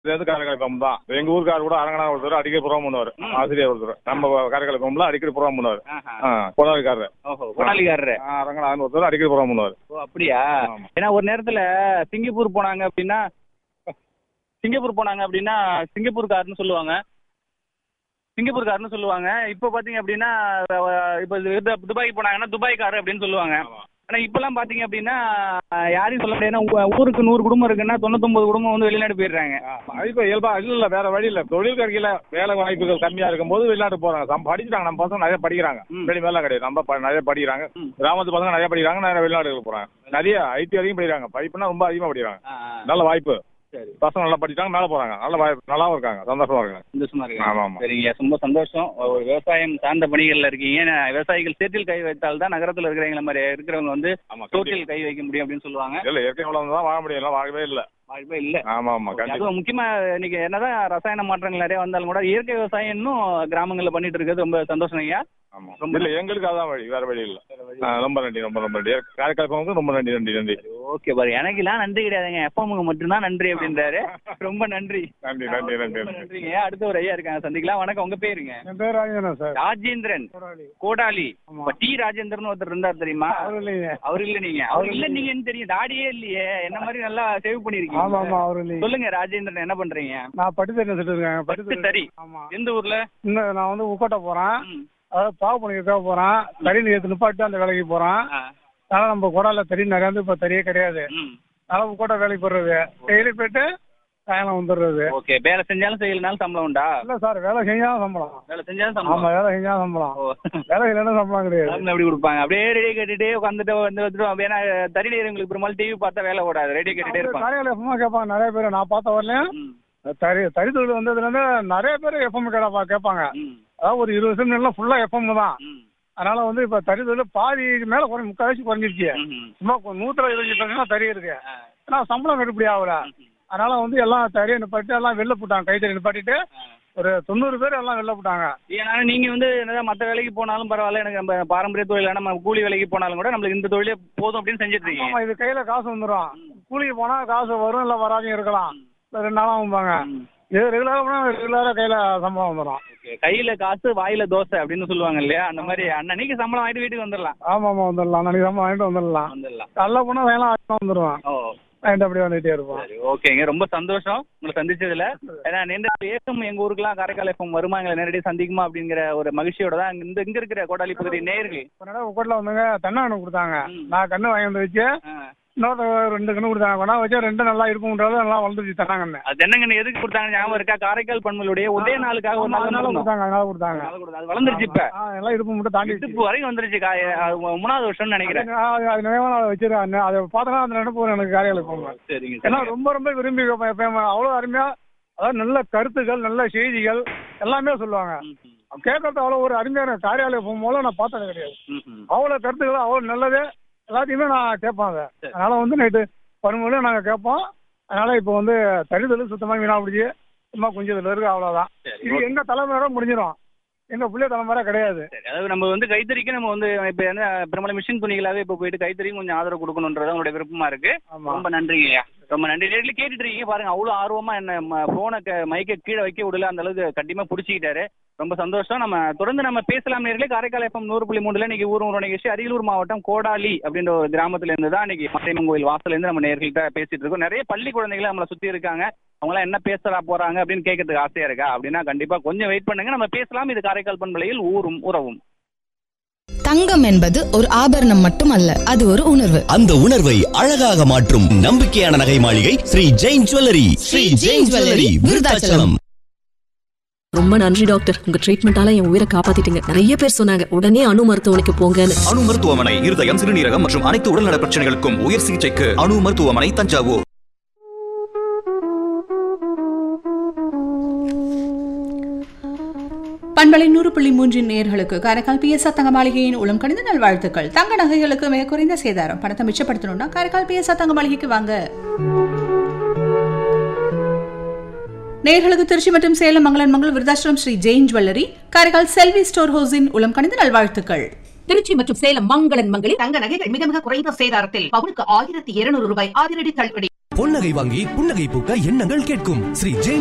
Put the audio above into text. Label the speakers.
Speaker 1: இது வந்து காரைக்கால் பம்பு தான் எங்க ஊருக்காரர் கூட அரங்கனா ஒருத்தர் அடிக்கடி புறம் பண்ணுவார் ஆசிரியர் ஒருத்தர் நம்ம காரைக்கால் பம்புல அடிக்கடி புறம் பண்ணுவார்
Speaker 2: ஆஹா.
Speaker 1: கொடாலிக்காரர்
Speaker 2: ஓஹோ கொடாலிக்காரரு
Speaker 1: அரங்கனான்னு ஒருத்தர் அடிக்கடி புறம் பண்ணுவார்
Speaker 2: ஓ அப்படியா
Speaker 1: ஆமா.
Speaker 2: ஏன்னா ஒரு நேரத்துல சிங்கப்பூர் போனாங்க அப்படின்னா சிங்கப்பூர் போனாங்க அப்படின்னா சிங்கப்பூர்காரன்னு சொல்லுவாங்க சிங்கப்பூர்காரன்னு சொல்லுவாங்க இப்போ பாத்தீங்க அப்படின்னா அஹ், இப்போ இது துபாய் போனாங்கன்னா துபாய்க்காரர் அப்படின்னு சொல்லுவாங்க ஆனா இப்பெல்லாம் பாத்தீங்க அப்படின்னா அஹ், யாரையும் சொல்ல முடியாது ஏன்னா ஊ- ஊருக்கு நூறு குடும்பம் இருக்குன்னா தொண்ணூத்தொன்பது குடும்பம் வந்து வெளிநாடு போயிடுறாங்க
Speaker 1: இப்போ இயல்பா இல்ல இல்ல வேற வழி இல்ல தொழில் கிடைக்கல வேலை வாய்ப்புகள் கம்மியா இருக்கும்போது வெளிநாட்டு போறாங்க சம் படிச்சுட்டாங்க நம்ம பசங்க நிறைய படிக்கிறாங்க
Speaker 2: ம்.
Speaker 1: வெளி மேலாம் கிடையாது நம்ம ப- நிறைய படிக்கிறாங்க
Speaker 2: ம்.
Speaker 1: கிராமத்து பசங்க நிறைய படிக்கிறாங்க நிறைய வெளிநாடுகளுக்கு போறாங்க நிறைய ஐடி அதிகம் படிக்கிறாங்க படிப்புனா ரொம்ப அதிகமா படிக்கிறாங்க
Speaker 2: ஆ, ஆ.
Speaker 1: நல்ல வாய்ப்பு
Speaker 2: சரி
Speaker 1: பசங்க நல்லா படிச்சாங்க மேல போறாங்க நல்ல வாய்ப்பு நல்லாவும் இருக்காங்க சந்தோஷமா இருக்காங்க
Speaker 2: சந்தோஷமா இருக்கு
Speaker 1: ஆமா ஆமா
Speaker 2: சரிங்க ரொம்ப சந்தோஷம் ஒரு விவசாயம் சார்ந்த பணிகள்ல இருக்கீங்க ஏன்னா விவசாயிகள் சேற்றில் கை வைத்தால் தான் நகரத்துல இருக்கிறவங்க மாதிரி இருக்கிறவங்க வந்து
Speaker 1: ஆமா
Speaker 2: தோட்டில் கை வைக்க முடியும் அப்படின்னு சொல்லுவாங்க
Speaker 1: இல்ல இயற்கை வளம் தான் வாழ முடியும் எல்லாம் வாழவே இல்ல
Speaker 2: வாய்ப்பே இல்ல
Speaker 1: ஆமா ஆமா கண்டிப்பா
Speaker 2: அதுவும் முக்கியமா இன்னைக்கு என்னதான் ரசாயன மாற்றங்கள் நிறைய வந்தாலும் கூட இயற்கை விவசாயம் இன்னும் கிராமங்கள்ல பண்ணிட்டு இருக்கிறது ரொம்ப சந்தோஷம் ஐயா
Speaker 1: ஆமா
Speaker 2: ரொம்ப
Speaker 1: இல்ல எங்களுக்கு அதான் வழி வேற வழி இல்ல ஆ, ரொம்ப நன்றி ரொம்ப ரொம்ப நன்றி காரைக்கால் பவனுக்கு ரொம்ப நன்றி நன்றி நன்றி
Speaker 2: ஓகே பாரு எனக்குலாம் நன்றி கிடையாதுங்க எஃப்எம்க்கு மட்டும்தான் நன்றி அப்படின்றாரு ரொம்ப நன்றி
Speaker 1: நன்றி நன்றி நன்றி
Speaker 2: ரொம்ப
Speaker 1: நன்றி
Speaker 2: நன்றிங்க அடுத்த ஒரு ஐயா இருக்காங்க சந்திக்கலாம் வணக்கம் உங்க பேருங்க
Speaker 3: என் பேர் ராஜேந்திரன் சார்
Speaker 2: ராஜேந்திரன்
Speaker 3: போராளி
Speaker 2: கோடாலி
Speaker 3: ஆமா.
Speaker 2: இப்ப டி ராஜேந்திரன் ஒருத்தர் இருந்தார் தெரியுமா
Speaker 3: அவர் இல்லைங்க
Speaker 2: அவர் இல்ல நீங்க அவர் இல்ல நீங்கன்னு தெரியும் தாடியே இல்லையே என்ன மாதிரி நல்லா சேவ்
Speaker 3: ஆமா
Speaker 2: பண்ணிருக்கீங்க
Speaker 3: ஆமா அவர் இல்லைங்க
Speaker 2: சொல்லுங்க ராஜேந்திரன் என்ன பண்றீங்க
Speaker 3: நான் பட்டு தறி நெசிட்டு இருக்கேன் பட்டு
Speaker 2: பட்டு
Speaker 3: தறி
Speaker 2: தறி
Speaker 3: ஆமா
Speaker 2: எந்த ஊர்ல
Speaker 3: இன்னும் நான் வந்து உக்கோட்டை போறேன்
Speaker 2: ம்.
Speaker 3: அதாவது பாவு பண்ணிக்க போறேன் தறி நேற்று நிப்பாட்டு அந்த வேலைக்கு போறேன்
Speaker 2: ஆ.
Speaker 3: அதனால நம்ம கொடால தறி நிறைய வந்து இப்ப தறியே கிடையாது
Speaker 2: ம்.
Speaker 3: அதனால உக்கோட்டை வேலைக்கு போடுறது டெய்லி போயிட்டு சாயங்காலம் வந்துடுறது
Speaker 2: ஓகே வேலை செஞ்சாலும் செய்யலனாலும் சம்பளம் உண்டா
Speaker 3: இல்ல சார் வேலை செஞ்சாலும் சம்பளம்
Speaker 2: வேலை செஞ்சாலும்
Speaker 3: ஆமா
Speaker 2: சம்பளம்
Speaker 3: வேலை செஞ்சாலும் சம்பளம்
Speaker 2: ஓ
Speaker 3: வேலை இல்லைன்னா சம்பளம் கிடையாது
Speaker 2: சம்பளம் எப்படி கொடுப்பாங்க அப்படியே ரேடியோ கேட்டுட்டே உட்காந்துட்டு வந்து வந்துட்டு ஏன்னா தறி நேரங்களுக்கு பெரும்பாலும் டிவி பார்த்தா வேலை ஓடாது ரேடியோ கேட்டுட்டே இருப்பாங்க
Speaker 3: காலையில எப்பமா கேட்பாங்க நிறைய பேர் நான் பார்த்த வரலையும்
Speaker 2: ம்.
Speaker 3: தறி தறி தொழில் வந்ததுல இருந்து நிறைய பேர் எப்பவும் கேட்பா கேட்பாங்க
Speaker 2: ம்.
Speaker 3: அதாவது ஒரு இருபது வருஷம் எல்லாம் ஃபுல்லா எஃப்எம் தான்
Speaker 2: ம்.
Speaker 3: அதனால வந்து இப்ப தறி தொழில் பாதிக்கு மேல குறை முக்கால்வாசி குறைஞ்சிருச்சு
Speaker 2: ம்.
Speaker 3: சும்மா கொ- நூத்துல இருபத்தஞ்சு பர்சன்ட் தறி இருக்கு
Speaker 2: ஆ.
Speaker 3: ஆனா சம்பளம் கட்டுப்படி ஆகல அதனால வந்து எல்லாம் தறியை நிப்பாட்டி எல்லாம் வெளில போட்டாங்க கைத்தறி நிப்பாட்டிட்டு ஒரு தொண்ணூறு பேர் எல்லாம் வெளில போட்டாங்க
Speaker 2: ஏன்னா நீங்க வந்து என்னதான் மத்த வேலைக்கு போனாலும் பரவாயில்ல எனக்கு நம்ம பாரம்பரிய தொழில நம்ம கூலி வேலைக்கு போனாலும் கூட நம்மளுக்கு இந்த தொழிலே போதும் அப்படின்னு செஞ்சுட்டு இருக்கீங்க
Speaker 3: ஆமா இது கையில காசு வந்துடும் கூலிக்கு போனா காசு வரும் இல்ல வராதையும் இருக்கலாம் இல்ல ரெண்டு நாளும் ஆகும்பாங்க
Speaker 2: ம்.
Speaker 3: இது ரெகுலரா போனா ரெகுலரா கையில சம்பளம் வந்துடும்
Speaker 2: Okay. கையில காசு வாயில தோசை அப்படின்னு சொல்லுவாங்க இல்லையா அந்த மாதிரி அன்னன்னைக்கு சம்பளம் வாங்கிட்டு வீட்டுக்கு வந்துடலாம்
Speaker 3: ஆமா ஆமா வந்துடலாம் நாளைக்கு சம்பளம் வாங்கிட்டு வந்துடலாம்
Speaker 2: வந்துடலாம்
Speaker 3: நல்லா போனா வேலாம் வந்துடுவான்
Speaker 2: ஓ
Speaker 3: வாங்கிட்டு அப்படியே வந்துட்டே இருப்பான்
Speaker 2: சரி ஓகேங்க ரொம்ப சந்தோஷம் உங்களை சந்திச்சதுல ஏன்னா நீண்ட ஏக்கம் எங்க ஊருக்குலாம் காரைக்கால் எஃப்எம் வருமா எங்களை நேரடியாக சந்திக்குமா அப்படிங்கிற ஒரு மகிழ்ச்சியோட தான் இங்க- இந்த இங்க இருக்கிற கோடாலி பகுதி நேர்கள்
Speaker 3: இப்ப நட உட்கோட்டில் வந்துங்க தென்னங்கன்று கொடுத்தாங்க
Speaker 2: ம்.
Speaker 3: நான் கண்ணு வாங்கி வந்து வச்சு
Speaker 2: ஆ.
Speaker 3: இன்னொரு ரெண்டு கண்ணு கொடுத்தாங்க கொண்டா வச்சா ரெண்டு நல்லா இருக்கும்ன்றது நல்லா வளர்ந்துச்சு தென்னங்கண்ணு
Speaker 2: அது தென்னங்கன்னு எதுக்கு கொடுத்தாங்க ஞாபகம் இருக்கா காரைக்கால் பண்புகளுடைய உதய நாளுக்காக ஒரு நாள்
Speaker 3: அதனால
Speaker 2: நடந்தோம்.
Speaker 3: கொடுத்தாங்க அதனால கொடுத்தாங்க
Speaker 2: அதனால கொடுத்தாங்க. அது வளர்ந்துருச்சு இப்ப
Speaker 3: ஆ, எல்லாம் இருப்பு மட்டும் தாண்டி
Speaker 2: இடுப்பு வரைக்கும் வந்துருச்சு கா- அது மூணாவது வருஷம்னு நினைக்கிறேன்
Speaker 3: அது அது நினைவான அதை வச்சிருக்கேன் அதை பார்த்தோன்னா அந்த நினைப்பு வரும் எனக்கு காரியாலயம் போங்க
Speaker 2: சரிங்க
Speaker 3: ஏன்னா
Speaker 2: சரிங்க.
Speaker 3: ரொம்ப ரொம்ப விரும்பி கேட்பேன் எப்பயும் அவ்வளோ அருமையா அதாவது நல்ல கருத்துக்கள் நல்ல செய்திகள் எல்லாமே சொல்லுவாங்க
Speaker 2: ம், ம்,
Speaker 3: கேட்கறது அவ்வளோ ஒரு அருமையான காரியாலயம் போகும்போது நான் பார்த்தது கிடையாது
Speaker 2: ம், ம்.
Speaker 3: அவ்வளோ கருத்துக்கள் அவ்வளோ நல்லது எல்லாத்தையுமே நான் கேட்பேன் அதை
Speaker 2: சரி.
Speaker 3: அதனால வந்து நைட்டு பருமொழியும் நாங்கள் கேட்போம் அதனால இப்போ வந்து தரிதல் சுத்தமாக வீணா பிடிச்சி சும்மா கொஞ்சத்தில் இருக்கு அவ்வளோதான்
Speaker 2: சரி,
Speaker 3: இது எங்க தலைமுறையோட முடிஞ்சிடும் எங்க பிள்ளை தலைமுறை கிடையாது
Speaker 2: சரி அதாவது நம்ம வந்து கைத்தறிக்கு நம்ம வந்து இப்போ என்ன பெரும்பாலும் மிஷின் துணிகளாவே இப்போ போயிட்டு கைத்தறிக்கும் கொஞ்சம் ஆதரவு கொடுக்கணுன்றது உங்களுடைய விருப்பமா இருக்கு
Speaker 3: ஆமா
Speaker 2: ரொம்ப நன்றிங்கய்யா ரொம்ப நன்றி நேரில் கேட்டுட்டு இருக்கீங்க பாருங்க அவ்வளோ ஆர்வமா என்ன போனை மைக்கை கீழே வைக்க விடல அந்த அளவுக்கு கண்டிப்பா பிடிச்சிக்கிட்டாரு ரொம்ப சந்தோஷம் நம்ம தொடர்ந்து நம்ம பேசலாம் நேர்களே காரைக்கால் எஃப்எம் நூறு புள்ளி மூணுல இன்னைக்கு ஊர் ஒரு நிகழ்ச்சி அரியலூர் மாவட்டம் கோடாலி அப்படின்ற ஒரு கிராமத்துல இருந்து தான் இன்னைக்கு மாரியம்மன் கோயில் வாசல்ல இருந்து நம்ம நேர்கள்ட்ட பேசிட்டு இருக்கோம் நிறைய பள்ளி குழந்தைகள் நம்மளை சுத்தி இருக்காங்க அவங்களாம் என்ன பேசலா போறாங்க அப்படின்னு கேட்கறதுக்கு ஆசையா இருக்கா அப்படின்னா கண்டிப்பா கொஞ்சம் வெயிட் பண்ணுங்க நம்ம பேசலாம் இது காரைக்கால் பண்பலையில் ஊரும் உறவும்
Speaker 4: தங்கம் என்பது ஒரு ஆபரணம் மட்டுமல்ல அது ஒரு உணர்வு
Speaker 5: அந்த உணர்வை அழகாக மாற்றும் நம்பிக்கையான நகை மாளிகை ஸ்ரீ ஜெயின் ஜுவல்லரி ஸ்ரீ ஜெயின் ஜுவல்லரி விருதாச்சலம்
Speaker 6: ரொம்ப நன்றி டாக்டர் உங்க ட்ரீட்மெண்டால என் உயிரை காப்பாத்திட்டீங்க நிறைய பேர் சொன்னாங்க உடனே அணு மருத்துவமனைக்கு போங்கன்னு
Speaker 7: அணு மருத்துவமனை இருதயம் சிறுநீரகம் மற்றும் அனைத்து உடல்நல பிரச்சனைகளுக்கும் உயர் சிகிச்சைக்கு அணு மருத்துவமனை தஞ்சாவூர்
Speaker 8: பண்பலை நூறு புள்ளி மூன்றின் நேர்களுக்கு காரைக்கால் பிஎஸ் தங்க மாளிகையின் உளம் கணித நல்வாழ்த்துக்கள் தங்க நகைகளுக்கு மிக குறைந்த சேதாரம் பணத்தை மிச்சப்படுத்தணும்னா காரைக்கால் பிஎஸ் தங்க மாளிகைக்கு வாங்க நேர்களுக்கு திருச்சி மற்றும் சேலம் மங்களன் மங்கள் விருதாச்சலம் ஸ்ரீ ஜெயின் ஜுவல்லரி காரைக்கால் செல்வி ஸ்டோர் ஹவுஸின் உளம் கணித நல்வாழ்த்துக்கள்
Speaker 9: திருச்சி மற்றும் சேலம் மங்களன் மங்களில் தங்க நகைகள் மிக மிக குறைந்த சேதாரத்தில் பவுனுக்கு ஆயிரத்தி இருநூறு ரூபாய் அதிரடி தள்ளுபடி பொன்னகை வாங்கி புன்னகை பூக்க எண்ணங்கள் கேட்கும் ஸ்ரீ ஜெயின்